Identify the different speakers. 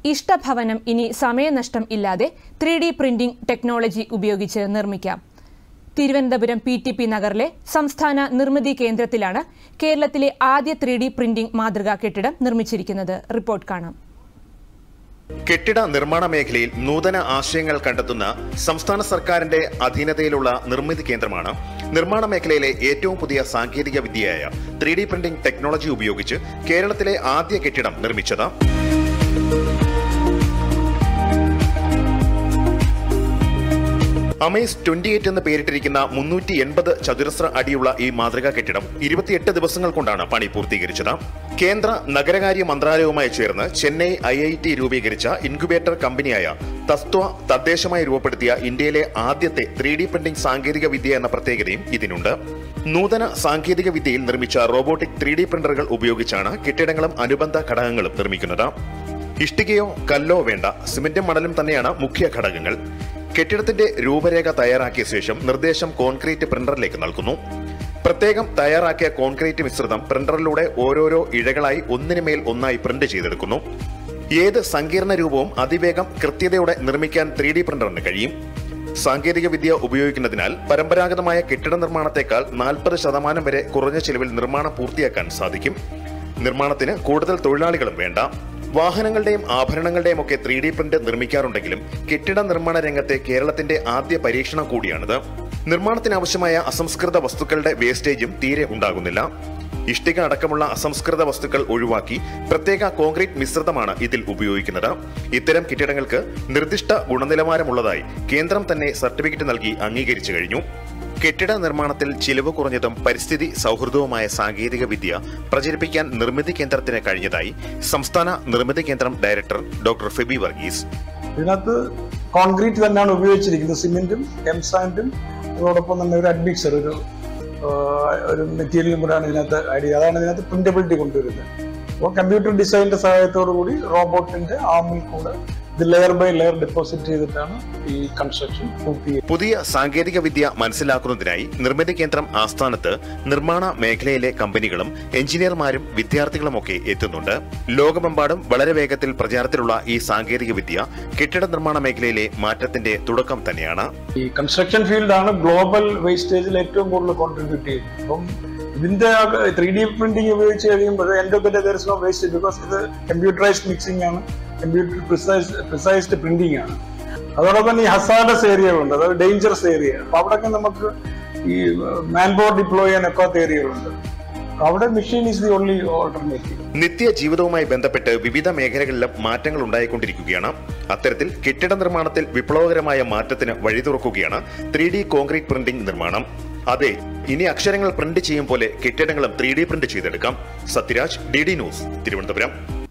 Speaker 1: ഇഷ്ടഭവനം ഇനി സമയനഷ്ടം ഇല്ലാതെ three D printing technology ഉപയോഗിച്ച് നിർമ്മിക്കാം തിരുവനന്തപുരം പി ടി പി നഗറിലെ സംസ്ഥാന നിർമ്മിതി കേന്ദ്രത്തിലാണ് കേരളത്തിലെ ആദ്യ ത്രീ ഡി പ്രിന്റിംഗ് മാതൃകാ കെട്ടിടം നിർമ്മിച്ചിരിക്കുന്നത് റിപ്പോർട്ട് കാണാം
Speaker 2: കെട്ടിട നിർമ്മാണ മേഖലയിൽ നൂതന ആശയങ്ങൾ കണ്ടെത്തുന്ന സംസ്ഥാന സർക്കാരിന്റെ അധീനതയിലുള്ള നിർമ്മിതി കേന്ദ്രമാണ് നിർമ്മാണ മേഖലയിലെ ഏറ്റവും പുതിയ സാങ്കേതിക വിദ്യയായ ത്രീ ഡി പ്രിന്റിംഗ് ടെക്നോളജി ഉപയോഗിച്ച് കേരളത്തിലെ ആദ്യ കെട്ടിടം നിർമ്മിച്ചത് അമേസ് ട്വന്റി എയ്റ്റ് എന്ന് പേരിട്ടിരിക്കുന്ന മുന്നൂറ്റി എൺപത് ചതുരശ്ര അടിയുള്ള ഈ മാതൃകാ കെട്ടിടം ഇരുപത്തിയെട്ട് ദിവസങ്ങൾ കൊണ്ടാണ് പണി പൂർത്തീകരിച്ചത് കേന്ദ്ര നഗരകാര്യ മന്ത്രാലയവുമായി ചേർന്ന് ചെന്നൈ ഐ ഐ ടി രൂപീകരിച്ച ഇൻക്യുബേറ്റർ കമ്പനിയായ തസ്ത്വ തദ്ദേശമായി രൂപപ്പെടുത്തിയ ഇന്ത്യയിലെ ആദ്യത്തെ ത്രീ ഡി പ്രിന്റിംഗ് സാങ്കേതിക വിദ്യ എന്ന പ്രത്യേകതയും ഇതിനുണ്ട് നൂതന സാങ്കേതിക വിദ്യയിൽ നിർമ്മിച്ച റോബോട്ടിക് ത്രീ ഡി പ്രിന്ററുകൾ ഉപയോഗിച്ചാണ് കെട്ടിടങ്ങളും അനുബന്ധ ഘടകങ്ങളും നിർമ്മിക്കുന്നത് ഇഷ്ടികയോ കല്ലോ വേണ്ട സിമന്റും മണലും തന്നെയാണ് മുഖ്യ ഘടകങ്ങൾ കെട്ടിടത്തിന്റെ രൂപരേഖ തയ്യാറാക്കിയ ശേഷം നിർദ്ദേശം കോൺക്രീറ്റ് പ്രിന്ററിലേക്ക് നൽകുന്നു പ്രത്യേകം തയ്യാറാക്കിയ കോൺക്രീറ്റ് മിശ്രിതം പ്രിന്ററിലൂടെ ഓരോരോ ഇഴകളായി ഒന്നിനുമേൽ ഒന്നായി പ്രിന്റ് ചെയ്തെടുക്കുന്നു ഏത് സങ്കീർണ രൂപവും അതിവേഗം കൃത്യതയോടെ നിർമ്മിക്കാൻ ത്രീ ഡി പ്രിന്ററിന് കഴിയും സാങ്കേതിക വിദ്യ ഉപയോഗിക്കുന്നതിനാൽ പരമ്പരാഗതമായ കെട്ടിട നിർമ്മാണത്തെക്കാൾ നാൽപ്പത് ശതമാനം വരെ കുറഞ്ഞ ചെലവിൽ നിർമ്മാണം പൂർത്തിയാക്കാൻ സാധിക്കും നിർമ്മാണത്തിന് കൂടുതൽ തൊഴിലാളികളും വേണ്ട വാഹനങ്ങളുടെയും ആഭരണങ്ങളുടെയും ഒക്കെ ത്രീ ഡി പ്രിന്റ് നിർമ്മിക്കാറുണ്ടെങ്കിലും കെട്ടിട നിർമ്മാണ രംഗത്തെ കേരളത്തിന്റെ ആദ്യ പരീക്ഷണം കൂടിയാണിത് നിർമ്മാണത്തിനാവശ്യമായ അസംസ്കൃത വസ്തുക്കളുടെ വേസ്റ്റേജും തീരെ ഉണ്ടാകുന്നില്ല ഇഷ്ടിക അടക്കമുള്ള അസംസ്കൃത വസ്തുക്കൾ ഒഴിവാക്കി പ്രത്യേക കോൺക്രീറ്റ് മിശ്രിതമാണ് ഇതിൽ ഉപയോഗിക്കുന്നത് ഇത്തരം കെട്ടിടങ്ങൾക്ക് നിർദ്ദിഷ്ട ഗുണനിലവാരമുള്ളതായി കേന്ദ്രം തന്നെ സർട്ടിഫിക്കറ്റ് നൽകി അംഗീകരിച്ചു കഴിഞ്ഞു കെട്ടിട നിർമ്മാണത്തിൽ ചിലവ് കുറഞ്ഞതും പരിസ്ഥിതി സൗഹൃദവുമായ സാങ്കേതിക വിദ്യ പ്രചരിപ്പിക്കാൻ നിർമ്മിതി കേന്ദ്രത്തിന് കഴിഞ്ഞതായി സംസ്ഥാന നിർമ്മിതി കേന്ദ്രം ഡയറക്ടർ ഡോക്ടർ ഫെബി വർഗീസ്
Speaker 3: ഇതിനകത്ത് കോൺക്രീറ്റ് തന്നെയാണ് ഉപയോഗിച്ചിരിക്കുന്നത് സിമെന്റും എംസാൻഡും അതോടൊപ്പം തന്നെ ഒരു അഡ്മിക്സർ ഒരു ആ, ഒരു മെറ്റീരിയലും കൂടെയാണ് ഇതിനകത്ത് ആഡ് ചെയ്യുക അതാണ് ഇതിനകത്ത് പ്രിന്റബിലിറ്റി കൊണ്ടുവരുന്നത് അപ്പോൾ കമ്പ്യൂട്ടർ ഡിസൈനിന്റെ സഹായത്തോടു കൂടി റോബോട്ടിന്റെ ആമിൽ കൂടെ ഇത് ലെയർ ബൈ ലെയർ ഡെപ്പോസിറ്റ് ചെയ്തിട്ടാണ് ഈ കൺസ്ട്രക്ഷൻ പൂർത്തീകരിക്കുന്നത്
Speaker 2: പുതിയ സാങ്കേതിക വിദ്യ മനസ്സിലാക്കുന്നതിനായി നിർമ്മിതി കേന്ദ്രം ആസ്ഥാനത്ത് നിർമ്മാണ മേഖലയിലെ കമ്പനികളും എഞ്ചിനീയർമാരും വിദ്യാർത്ഥികളുമൊക്കെ എത്തുന്നുണ്ട് ലോകമെമ്പാടും വളരെ വേഗത്തിൽ പ്രചാരത്തിലുള്ള ഈ സാങ്കേതിക വിദ്യ കെട്ടിട നിർമ്മാണ മേഖലയിലെ മാറ്റത്തിന്റെ തുടക്കം തന്നെയാണ്
Speaker 3: ഈ കൺസ്ട്രക്ഷൻ ഫീൽഡാണ് ഗ്ലോബൽ വേസ്റ്റേജിൽ ഏറ്റവും കൂടുതൽ കോൺട്രിബ്യൂട്ട് ചെയ്യുന്നത് അപ്പം ഇതിന്റെ ത്രീ ഡി പ്രിന്റിംഗ് ഉപയോഗിച്ച് കഴിയുമ്പോൾ end of the no waste because ഇത് കമ്പ്യൂട്ടറൈസ്ഡ് മിക്സിംഗ് ആണ് കമ്പ്യൂട്ടർ പ്രിസൈസ് പ്രിസൈസ്ഡ് പ്രിന്റിംഗ് ആണ് അതോടൊപ്പം തന്നെ ഈ ഹസാഡസ് ഏരിയകളുണ്ട് അതായത് ഡേഞ്ചറസ് ഏരിയ അപ്പൊ അവിടെയൊക്കെ നമുക്ക് ഈ മാൻ പവർ ഡിപ്ലോയ് ചെയ്യാൻ ഒക്കാത്ത ഏരിയകളുണ്ട് അവിടെ machine is the only alternative
Speaker 2: നിത്യ ജീവിതവുമായി ബന്ധപ്പെട്ട് വിവിധ മേഖലകളിലും മാറ്റങ്ങൾ ഉണ്ടായിക്കൊണ്ടിരിക്കുകയാണ് അത്തരത്തിൽ കെട്ടിട നിർമ്മാണത്തിൽ വിപ്ലവകരമായ മാറ്റത്തിന് വഴി തുറക്കുകയാണ് ത്രീ ഡി കോൺക്രീറ്റ് പ്രിന്റിംഗ് നിർമ്മാണം അതെ ഇനി അക്ഷരങ്ങൾ പ്രിന്റ് ചെയ്യും പോലെ കെട്ടിടങ്ങളും ത്രീ ഡി പ്രിന്റ് ചെയ്തെടുക്കാം Sathyaraj D D news Thiruvananthapuram